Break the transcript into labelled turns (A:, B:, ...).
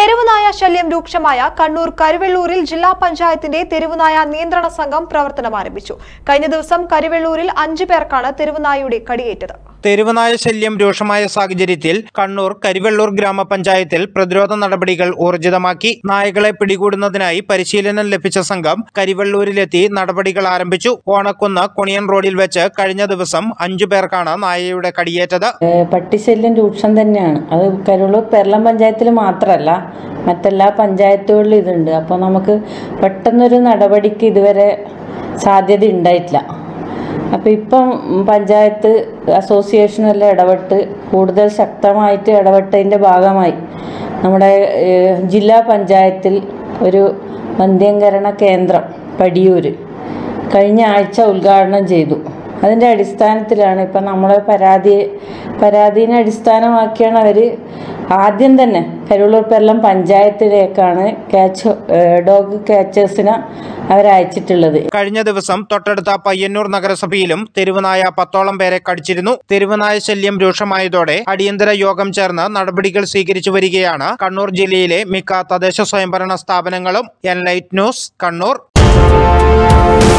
A: തെരുവുനായ ശല്യം രൂക്ഷമായ കണ്ണൂർ കരുവെള്ളൂരിൽ ജില്ലാ പഞ്ചായത്തിന്റെ തെരുവുനായ നിയന്ത്രണ സംഘം പ്രവർത്തനം ആരംഭിച്ചു കഴിഞ്ഞ ദിവസം കരുവെള്ളൂരിൽ അഞ്ചു പേർക്കാണ് തെരുവുനായയുടെ കടിയേറ്റത്
B: തെരുവുനായ ശല്യം രൂക്ഷമായ സാഹചര്യത്തിൽ കണ്ണൂർ കരിവെള്ളൂർ ഗ്രാമപഞ്ചായത്തിൽ പ്രതിരോധ നടപടികൾ ഊർജിതമാക്കി നായകളെ പിടികൂടുന്നതിനായി പരിശീലനം ലഭിച്ച സംഘം കരിവെള്ളൂരിലെത്തി നടപടികൾ ആരംഭിച്ചു ഓണക്കുന്ന് കൊണിയൻ റോഡിൽ വെച്ച് കഴിഞ്ഞ ദിവസം അഞ്ചു പേർക്കാണ് നായയുടെ കടിയേറ്റത്
C: ഏഹ് പട്ടിശല്യം രൂക്ഷം തന്നെയാണ് അത് കരുളൂർ പെരളം പഞ്ചായത്തിൽ മാത്രമല്ല മറ്റെല്ലാ പഞ്ചായത്തുകളിലും ഇതുണ്ട് അപ്പോൾ നമുക്ക് പെട്ടെന്നൊരു നടപടിക്ക് ഇതുവരെ സാധ്യത ഉണ്ടായിട്ടില്ല അപ്പോൾ ഇപ്പം പഞ്ചായത്ത് അസോസിയേഷനെല്ലാം ഇടപെട്ട് കൂടുതൽ ശക്തമായിട്ട് ഇടപെട്ടതിൻ്റെ ഭാഗമായി നമ്മുടെ ഏഹ് ജില്ലാ പഞ്ചായത്തിൽ ഒരു വന്ധ്യംകരണ കേന്ദ്രം പടിയൂര് കഴിഞ്ഞ ആഴ്ച ഉദ്ഘാടനം ചെയ്തു അതിൻ്റെ അടിസ്ഥാനത്തിലാണ് ഇപ്പം നമ്മളെ പരാതി പരാതിനെ അടിസ്ഥാനമാക്കിയാണ് അവർ ആദ്യം തന്നെ കരുളൂർ പെല്ലം പഞ്ചായത്തിലേക്കാണ് ക്യാച്ച് ഡോഗ് ക്യാച്ചേഴ്സിനെ അവരയച്ചിട്ടുള്ളത്
B: കഴിഞ്ഞ ദിവസം തൊട്ടടുത്ത പയ്യന്നൂർ നഗരസഭയിലും തെരുവുനായ പത്തോളം പേരെ കടിച്ചിരുന്നു തെരുവുനായ ശല്യം രൂക്ഷമായതോടെ അടിയന്തര യോഗം ചേർന്ന് നടപടികൾ സ്വീകരിച്ചു വരികയാണ് കണ്ണൂർ ജില്ലയിലെ മിക്ക തദ്ദേശ സ്വയംഭരണ സ്ഥാപനങ്ങളും എൻലൈറ്റ് ന്യൂസ് കണ്ണൂർ